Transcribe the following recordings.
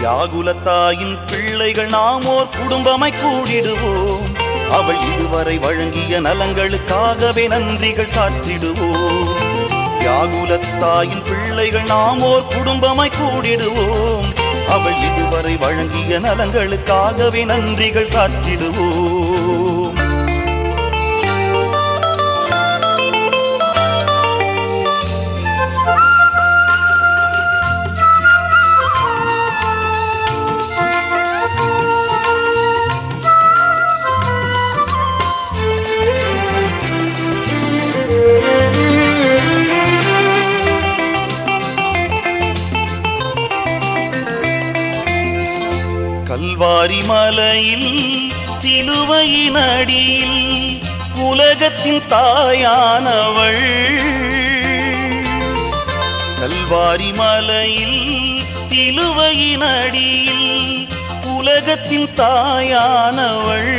வியாகுலத்தாயின் பிள்ளைகள் நாம் ஓர் குடும்பமாய் கூடிடுவோம் அவள் இதுவரை வழங்கிய நலங்களுக்காகவே நன்றிகள் சாற்றிடுவோம் வியாகுலத்தாயின் பிள்ளைகள் நாம் ஓர் குடும்பமாய் கூடிடுவோம் அவள் இதுவரை வழங்கிய நலங்களுக்காகவே நன்றிகள் சாற்றிடுவோம் கல்வாரி மலையில் சிலுவையின் அடியில் உலகத்தின் தாயானவள் கல்வாரி மலையில் சிலுவையின் அடியில் உலகத்தின் தாயானவள்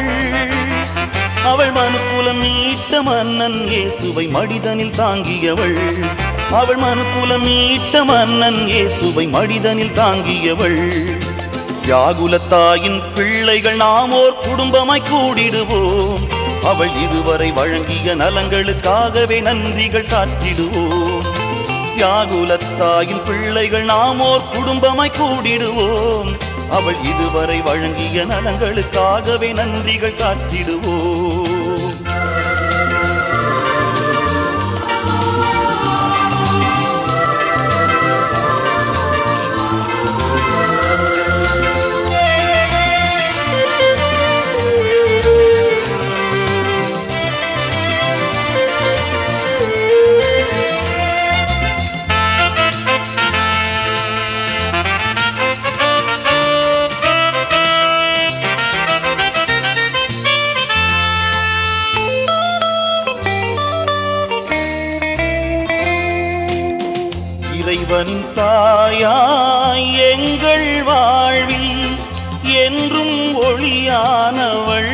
அவள் மனுக்குலம் மீட்ட மன்னன் இயேசுவை மடிதனில் தாங்கியவள் அவள் மனுக்குலம் மீட்ட மன்னன் இயேசுவை மடிதனில் தாங்கியவள் யாகுலத்தாயின் பிள்ளைகள் நாம் ஓர் குடும்பமாய் கூடிடுவோம் அவள் இதுவரை வழங்கிய நலங்களுக்காகவே நன்றிகள் சாற்றிடுவோம் யாகுலத்தாயின் பிள்ளைகள் நாம் ஓர் குடும்பமாய் கூடிடுவோம் அவள் இதுவரை வழங்கிய நலங்களுக்காகவே நன்றிகள் சாற்றிடுவோம் இறைவனின் தாயாய் எங்கள் வாழ்வில் என்றும் ஒளியானவள்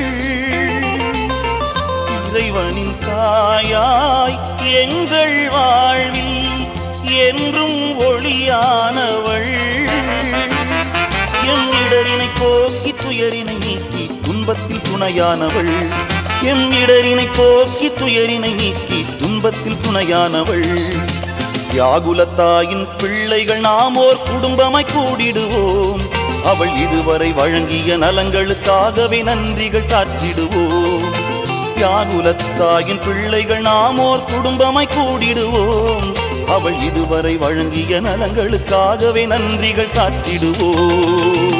இறைவனின் தாயாய் எங்கள் வாழ்வில் என்றும் ஒளியானவள் எம் இடரினை போக்கி துயரினை நீக்கி துன்பத்தில் துணையானவள் எம் இடரினை போக்கி துயரினை நீக்கி துன்பத்தில் துணையானவள் யாகுலத்தாயின் பிள்ளைகள் நாம் ஓர் குடும்பமாய் கூடிடுவோம் அவள் இதுவரை வழங்கிய நலங்களுக்காகவே நன்றிகள் சாற்றிடுவோம் யாகுலத்தாயின் பிள்ளைகள் நாம் ஓர் குடும்பமாய் கூடிடுவோம் அவள் இதுவரை வழங்கிய நலங்களுக்காகவே நன்றிகள் சாற்றிடுவோம்